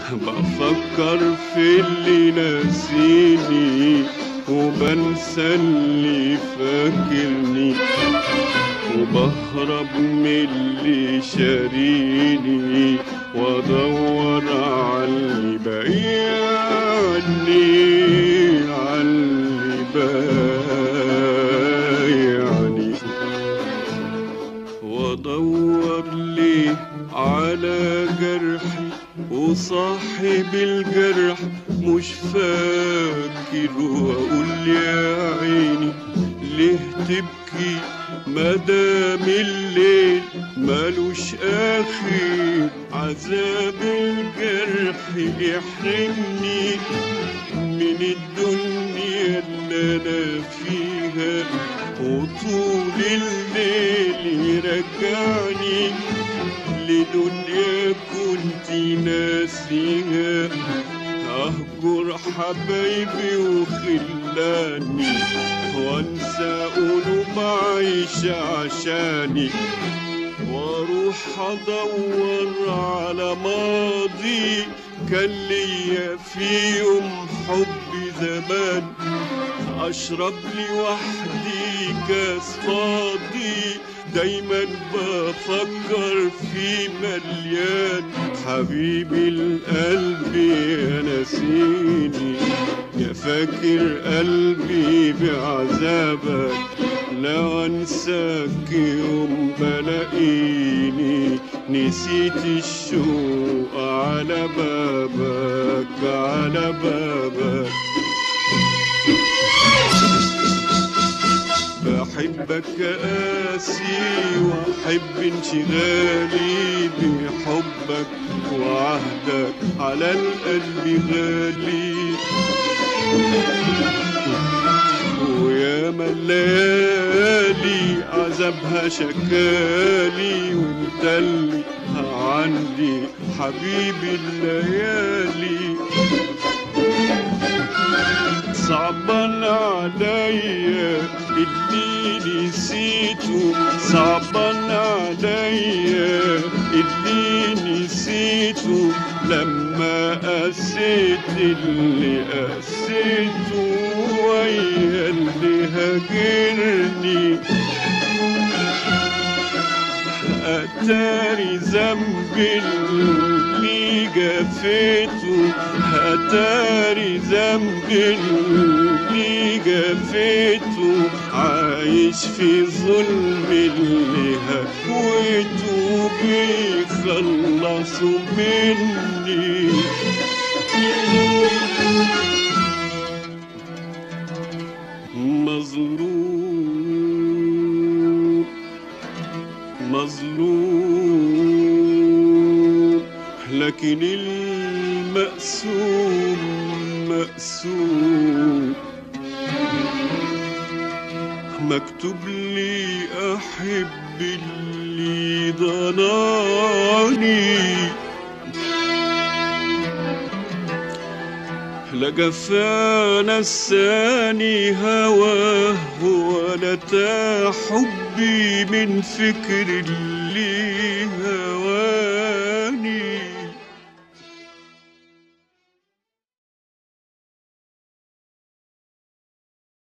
بفكر في اللي ناسيني وبنسى اللي فاكرني وبهرب من اللي شاريني وادور على اللي بايعني على اللي بايعني وادور ليه على جرحي وصاحب الجرح مش فاكر واقول يا عيني ليه تبكي مدام الليل مالوش اخر عذاب الجرح يحرمني من الدنيا اللي انا فيها وطول الليل يرجعني لدنيا كنت ناسيها اهجر حبايبي وخلاني وانسى قلوب عايش عشاني واروح ادور على ماضي كان ليا في يوم حب زمان اشرب لي وحدي كاس فاضي دايما بفكر في مليان حبيبي القلب يا نسيني يا فاكر قلبي بعذابك لو انساك يوم بلاقيني نسيت الشوق على بابك على بابك بحبك قاسي واحب انشغالي بحبك وعهدك على القلب غالي ويا الليالي عذابها شكالي وانت اللي عندي حبيبي الليالي صعبان عليا اللي نسيته صعبان عليا اللي نسيته لما قسيت اللي قسيته ويا اللي هاجرني أتاري ذنب اللي جفيته أتاري ذنب اللي جفيته عايش في ظلم اللي هكويته بيخلصوا مني مظلوم مظلوم لكن المقسوم مقسوم مكتوب لي احب اللي ضناني لا جفانا الثاني هواه ولا تا حبي من فكر اللي